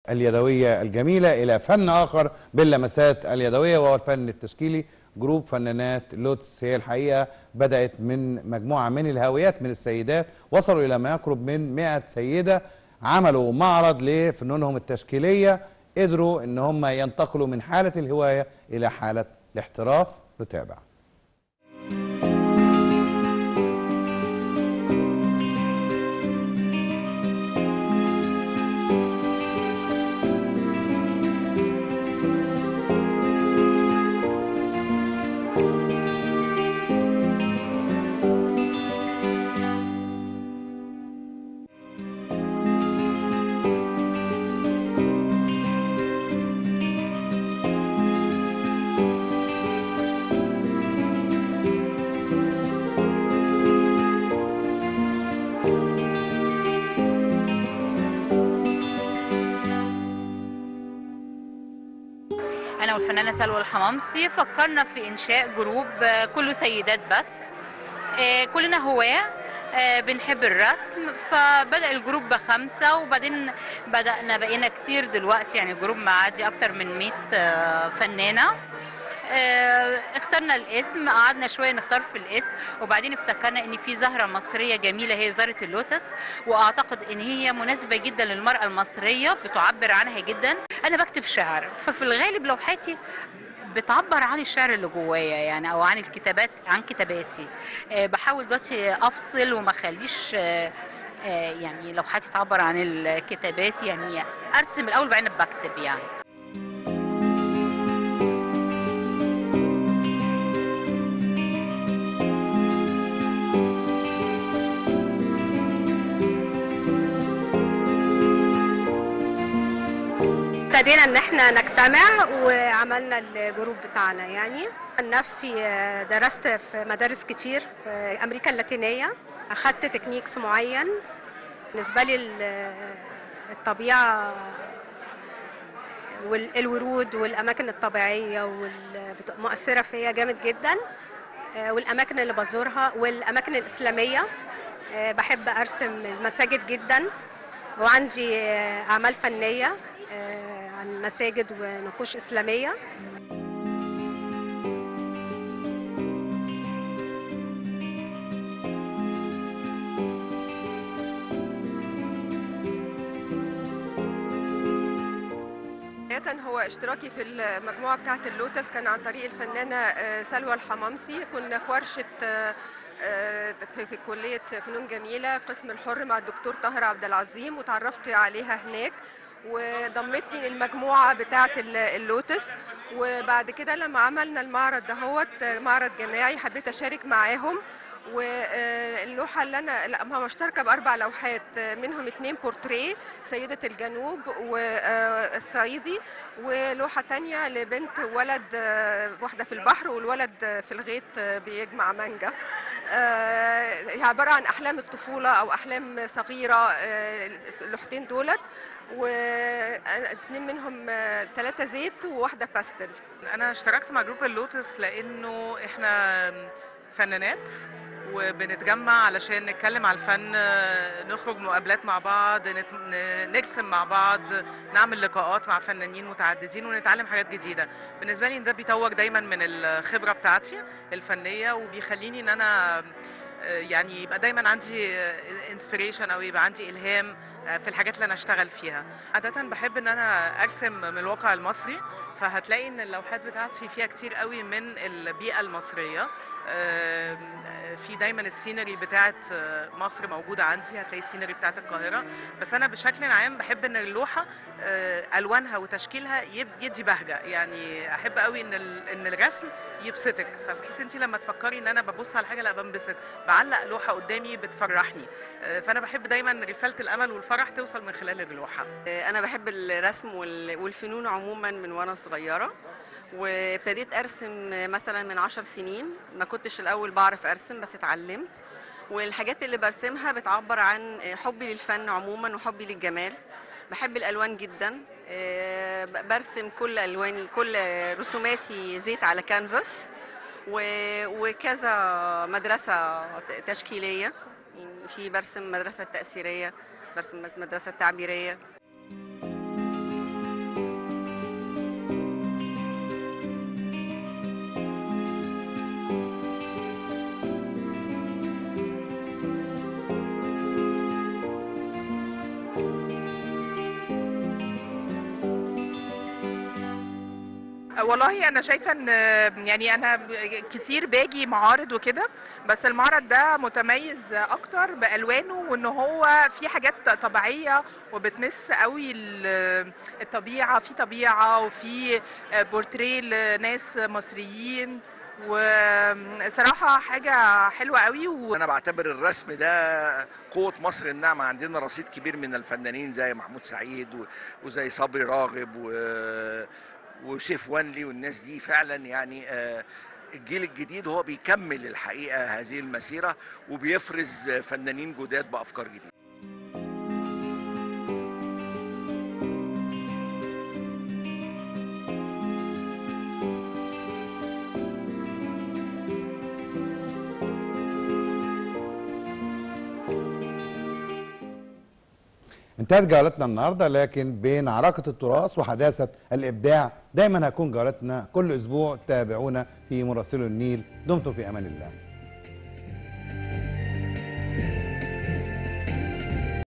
اليدويه الجميله الى فن اخر باللمسات اليدويه وهو الفن التشكيلي جروب فنانات لوتس هي الحقيقه بدات من مجموعه من الهاويات من السيدات وصلوا الى ما يقرب من 100 سيده عملوا معرض لفنونهم التشكيليه قدروا ان هم ينتقلوا من حاله الهوايه الى حاله الاحتراف نتابع انا والفنانه سلوى الحمامسي فكرنا في انشاء جروب آه، كله سيدات بس آه، كلنا هواه آه، بنحب الرسم فبدا الجروب بخمسه وبعدين بدانا بقينا كتير دلوقتي يعني جروب معادي اكتر من 100 آه، فنانه آه، اخترنا الاسم قعدنا شويه نختار في الاسم وبعدين افتكرنا ان في زهره مصريه جميله هي زهره اللوتس واعتقد ان هي مناسبه جدا للمراه المصريه بتعبر عنها جدا انا بكتب شعر ففي الغالب لوحاتي بتعبر عن الشعر اللي جوايا يعني او عن الكتابات عن كتاباتي آه، بحاول دلوقتي افصل وما اخليش آه، آه، يعني لوحاتي تعبر عن الكتابات يعني ارسم الاول وبعدين بكتب يعني ابتدينا ان احنا نجتمع وعملنا الجروب بتاعنا يعني عن نفسي آه، درست في مدارس كتير في امريكا اللاتينيه اخدت تكنيكس معين بالنسبه لي ال- الطبيعه والورود والاماكن الطبيعيه والمؤثره فيا جامد جدا آه، والاماكن اللي بزورها والاماكن الاسلاميه آه، بحب ارسم المساجد جدا وعندي آه، اعمال فنيه آه، عن مساجد ونقوش اسلاميه بداية هو اشتراكي في المجموعة بتاعة اللوتس كان عن طريق الفنانة آه، سلوى الحمامسي كنا في ورشة آه، آه، في في كلية فنون جميلة قسم الحر مع الدكتور طاهر عبد العظيم وتعرفت عليها هناك وضمتني للمجموعة بتاعة ال- اللوتس وبعد كده لما عملنا المعرض دهوت آه، معرض جماعي حبيت أشارك معاهم واللوحة اللي أنا لا ما مشتركة بأربع لوحات آه، منهم اتنين بورتريه سيدة الجنوب والصعيدي ولوحة تانية لبنت ولد آه، واحدة في البحر والولد آه، في الغيط آه، بيجمع مانجا آه، هي عبارة عن أحلام الطفولة أو أحلام صغيرة آه، اللوحتين دولت واتنين منهم ثلاثة زيت وواحدة باستل انا اشتركت مع جروب اللوتس لانه احنا فنانات وبنتجمع علشان نتكلم على الفن نخرج مقابلات مع بعض نت- ن- نرسم مع بعض نعمل لقاءات مع فنانين متعددين ونتعلم حاجات جديده بالنسبه لي ده بيطور دايما من الخبره بتاعتي الفنيه وبيخليني ان انا يعني يبقى دايما عندي انسبيريشن او يبقى عندي الهام في الحاجات اللي انا اشتغل فيها عاده بحب ان انا ارسم من الواقع المصري فهتلاقي ان اللوحات بتاعتي فيها كتير قوي من البيئه المصريه آم، في دايما السينري بتاعت مصر موجوده عندي هتلاقي السينري بتاعت القاهره بس انا بشكل عام بحب ان اللوحه آه، الوانها وتشكيلها يب- يدي بهجه يعني احب قوي ان ال- ان الرسم يبسطك فبحيث انت لما تفكري ان انا ببص على حاجه لا بنبسط بعلق لوحه قدامي بتفرحني آه، فانا بحب دايما رساله الامل والفرح توصل من خلال اللوحه أنا بحب الرسم وال- والفنون عموما من وأنا صغيرة وابتديت أرسم مثلا من عشر سنين ما كنتش الأول بعرف أرسم بس اتعلمت والحاجات اللي برسمها بتعبر عن حبي للفن عموما وحبي للجمال بحب الألوان جدا آه، ب- برسم كل ألواني كل رسوماتي زيت على كانفاس و- وكذا مدرسة ت- تشكيلية يعني في برسم مدرسة تأثيرية برسم مدرسة تعبيرية والله انا شايفه ان يعني انا ب- كتير باجي معارض وكده بس المعرض ده متميز اكتر بالوانه وان هو في حاجات طبيعيه وبتمس قوي ال- الطبيعه في طبيعه وفي بورتريه لناس مصريين وصراحه حاجه حلوه قوي و... انا بعتبر الرسم ده قوه مصر الناعمه عندنا رصيد كبير من الفنانين زي محمود سعيد و- وزي صبري راغب و... وسيف وانلي والناس دي فعلا يعني آه، الجيل الجديد هو بيكمل الحقيقه هذه المسيره وبيفرز فنانين جداد بافكار جديده انتهت جولتنا النهارده لكن بين عراقه التراث وحداثه الابداع دايما هتكون جولتنا كل اسبوع تابعونا في مراسلو النيل دمتم في امان الله